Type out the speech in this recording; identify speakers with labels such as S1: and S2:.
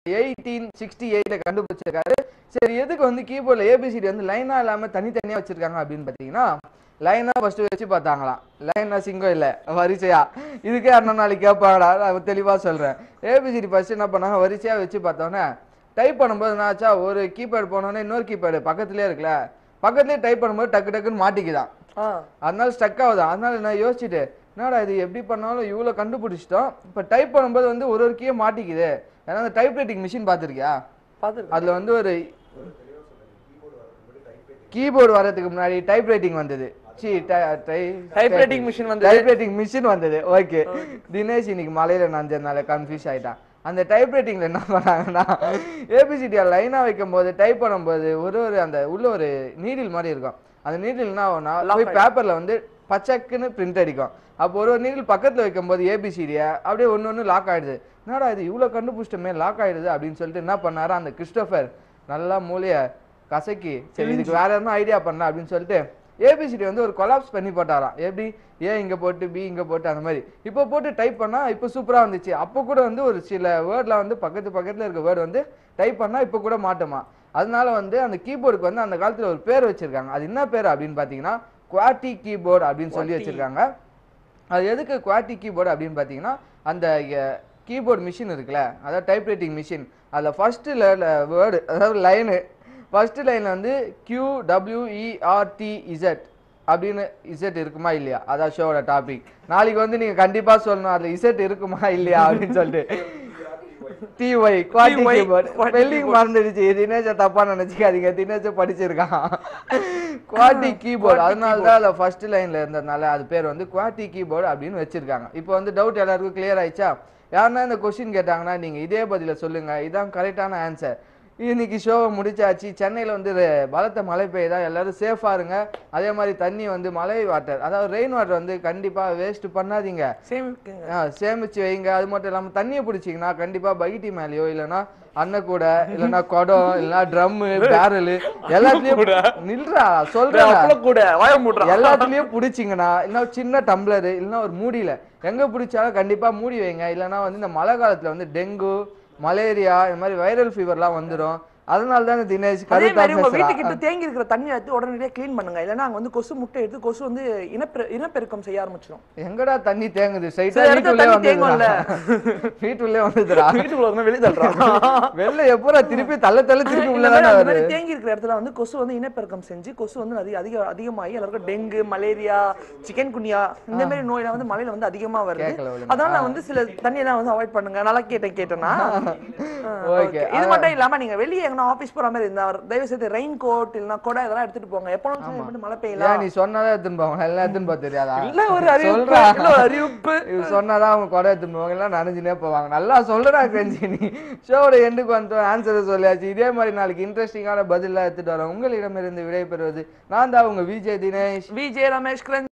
S1: Eighteen sixty எயிட்ல கண்டுபிடிச்சிருக்காரு சரி எதுக்கு வந்து கீபோர்ட்ல ஏபிசிடி வந்து லைனா இல்லாம தனித்தனியா வச்சிருக்காங்க அப்படின்னு பாத்தீங்கன்னா லைனா ஃபர்ஸ்ட் வச்சு பார்த்தாங்களாம் லைனா சிங்கம் இல்ல வரிசையா இதுக்கே அண்ணா நாளைக்கு கேட்பாங்கடா நான் தெளிவா சொல்றேன் ஏபிசிடி ஃபர்ஸ்ட் என்ன பண்ணாங்க வரிசையா வச்சு பார்த்தோன்னே டைப் பண்ணும்போது என்ன ஆச்சா ஒரு கீபேட் போனோடனே இன்னொரு கீபேடு பக்கத்துலயே இருக்குல்ல பக்கத்துலயே டைப் பண்ணும்போது டக்கு டக்குன்னு மாட்டிக்குதான்
S2: ஆ
S1: அதனால ஸ்டக் ஆகுது அதனால நான் யோசிச்சுட்டு என்னடா இது எப்படி பண்ணாலும் இவ்வளோ கண்டுபிடிச்சிட்டோம் இப்போ டைப் பண்ணும்போது வந்து ஒரு ஒரு கீயே மாட்டிக்குது ஏன்னா அந்த டைப் ரைட்டிங் மிஷின் பார்த்துருக்கியா
S2: பாத்துருக்கேன்
S1: அதில் வந்து ஒரு கீபோர்டு வர்றதுக்கு முன்னாடி டைப் ரைட்டிங் வந்தது சி
S2: Typewriting machine வந்தது.
S1: டைப் ரைட்டிங் மிஷின் வந்தது ஓகே தினேஷ் இன்னைக்கு மலையில நஞ்சதுனால கன்ஃபியூஸ் ஆயிட்டான் அந்த டைப் ரைட்டிங்ல என்ன பண்ணாங்கன்னா ஏபிசிடியா லைனா வைக்கும் போது டைப் பண்ணும்போது ஒரு ஒரு அந்த உள்ள ஒரு நீடில் மாதிரி இருக்கும் அந்த நீடில் என்ன ஆகும்னா போய் பேப்பர்ல வந்து பச்சைக்குன்னு பிரிண்ட் அடிக்கும் அப்போ ஒரு ஒரு நீடில் பக்கத்துல வைக்கும்போது ஏபிசிடியை அப்படியே ஒன்று ஒன்று லாக் ஆயிடுது என்னடா இது இவ்வளோ கண்டுபிடிச்சிட்டோமே லாக் ஆயிடுது அப்படின்னு சொல்லிட்டு என்ன பண்ணாரு அந்த கிறிஸ்டோபர் நல்லா மூளைய கசக்கி சரி இதுக்கு வேற எதுவும் ஐடியா பண்ணலாம் அப்படின்னு சொல்லிட்டு ஏபிசிடி வந்து ஒரு கொலாப்ஸ் பண்ணி போட்டாராம் எப்படி ஏ இங்க போட்டு பி இங்க போட்டு அந்த மாதிரி இப்போ போட்டு டைப் பண்ணா இப்போ சூப்பரா வந்துச்சு அப்போ கூட வந்து ஒரு சில வேர்ட்ல வந்து பக்கத்து பக்கத்துல இருக்க வேர்டு வந்து டைப் பண்ணா இப்போ கூட மாட்டுமா அதனால வந்து அந்த கீபோர்டுக்கு வந்து அந்த காலத்துல ஒரு பேர் வச்சிருக்காங்க அது என்ன பேர் அப்படின்னு பாத்தீங்கன்னா குவாட்டி கீபோர்டு அப்படின்னு சொல்லி வச்சிருக்காங்க அது எதுக்கு குவாட்டி கீபோர்டு அப்படின்னு பார்த்தீங்கன்னா அந்த கீபோர்டு மிஷின் இருக்குல்ல அதாவது டைப் ரைட்டிங் மிஷின் அதில் ஃபர்ஸ்ட் வேர்டு அதாவது லைனு ஃபர்ஸ்ட் லைனில் வந்து கியூ டபிள்யூஇஆர்டி இசட் அப்படின்னு இசட் இருக்குமா இல்லையா அதான் ஷோவோட டாபிக் நாளைக்கு வந்து நீங்க கண்டிப்பா சொல்லணும் அதுல இசட் இருக்குமா இல்லையா அப்படின்னு சொல்லிட்டு டிஒய் குவாட்டி
S2: TY,
S1: கீபோர்ட்
S2: QWERTY
S1: ஸ்பெல்லிங் மறந்துடுச்சு தினேஷ தப்பா நினைச்சுக்காதீங்க தினேஷ படிச்சிருக்கான் குவாட்டி கீபோர்டு அதனால தான் அதில் ஃபர்ஸ்ட் லைன்ல இருந்ததுனால அது பேர் வந்து குவாட்டி கீபோர்டு அப்படின்னு வச்சிருக்காங்க இப்போ வந்து டவுட் எல்லாருக்கும் கிளியர் ஆயிடுச்சா யாருன்னா இந்த கொஸ்டின் கேட்டாங்கன்னா நீங்க இதே பதில சொல்லுங்க இதான் கரெக்டான ஆன்சர் இன்னைக்கு ஷோவை முடிச்சாச்சு சென்னையில வந்து ரெ- பலத்த மழை பெய்யுதா எல்லாரும் சேஃபா இருங்க அதே மாதிரி தண்ணி வந்து மழை வாட்டர் அதாவது ரெயின் வாட்டர் வந்து கண்டிப்பா வேஸ்ட் பண்ணாதீங்க
S2: சேமிக்குங்க
S1: ஆ, சேமிச்சு வைங்க அது மட்டும் இல்லாம தண்ணியை பிடிச்சிங்கன்னா கண்டிப்பா பகிட்டி மேலயோ இல்லைன்னா அன்ன கூட இல்லைன்னா குடம் இல்லைன்னா ட்ரம்மு பேரலு எல்லாத்துலயும் நில்றா சொல்றேன்
S2: அவ்வளவு கூட வாய மூடுறான்
S1: எல்லாத்துலயும் புடிச்சிங்கன்னா இல்லைன்னா ஒரு சின்ன டம்ளர் இல்லைன்னா ஒரு மூடியில எங்க பிடிச்சாலும் கண்டிப்பா மூடி வைங்க இல்லைன்னா வந்து இந்த மழை காலத்துல வந்து டெங்கு மலேரியா இந்த மாதிரி வைரல் ஃபீவர்லாம் வந்துரும் அதனால தான் தினேஷ்
S2: அதே
S1: கருத்தா
S2: மாதிரி உங்க
S1: பேசுறா.
S2: வீட்டுக்கிட்ட தேங்கி இருக்கிற தண்ணி எடுத்து உடனடியாக க்ளீன் பண்ணுங்க இல்லைன்னா அங்க வந்து கொசு முட்டை எடுத்து கொசு வந்து இனப்பெரு இனப்பெருக்கம் செய்ய ஆரம்பிச்சிடும்
S1: எங்கடா தண்ணி தேங்குது
S2: சில
S1: ஸ்ட்ரைட்டா
S2: இடத்துல
S1: வீட்டுள்ளே
S2: தண்ணி தேங்கும்ல.
S1: வந்துதுடா வீட்டுள்ளே வந்துதுடா
S2: வீட்டுக்குள்ள வந்து வெளியே தள்ளுறான்
S1: வெளில எப்போ திருப்பி தள்ள தள்ள திருப்பி
S2: இந்த
S1: உள்ளதானே
S2: மாதிரி- இந்த
S1: வருது
S2: மாதிரி தேங்கி இருக்கிற இடத்துல வந்து கொசு வந்து இனப்பெருக்கம் செஞ்சு கொசு வந்து அதிக அதிக அதிகமாகி எல்லாருக்கும் டெங்கு மலேரியா சிக்கன் குனியா இந்த மாதிரி நோயெல்லாம் வந்து மழையில வந்து அதிகமா வருது
S1: கேட்கல ஒழுங்கா.
S2: அதனால நான் வந்து சில தண்ணியெல்லாம் வந்து அவாய்ட் பண்ணுங்க நல்லா கேட்டேன் கேட்டேன்னா
S1: ஓகே
S2: இது மட்டும் இல்லாம நீங்க வெளியே எங்கன்னா ஆபீஸ் போற மாதிரி இருந்தா தயவு செய்து ரெயின் கோட் இல்லைன்னா கொடை இதெல்லாம் எடுத்துட்டு போங்க எப்போனாலும் வந்து மழை
S1: ஏன்
S2: பெய்யலாம்
S1: நீ சொன்னாதான் எடுத்துன்னு போவாங்க எல்லாம் எடுத்துன்னு போக தெரியாதா
S2: இல்ல ஒரு அறிவிப்பு
S1: சொல்றா.
S2: இல்ல ஒரு அறிவிப்பு
S1: இது சொன்னாதான் அவங்க கொடை எடுத்துன்னு போவாங்க எல்லாம் நனைஞ்சுனே போவாங்க நல்லா சொல்றா கஞ்சி நீ ஷோவோட எண்டுக்கு வந்துட்டோம் ஆன்சரை சொல்லியாச்சு இதே மாதிரி நாளைக்கு இன்ட்ரெஸ்டிங்கான பதிலாம் எடுத்துட்டு வரோம் உங்களிடமிருந்து விடைபெறுவது நான் தான் உங்க விஜய் தினேஷ்
S2: விஜய் ரமேஷ் கிரண்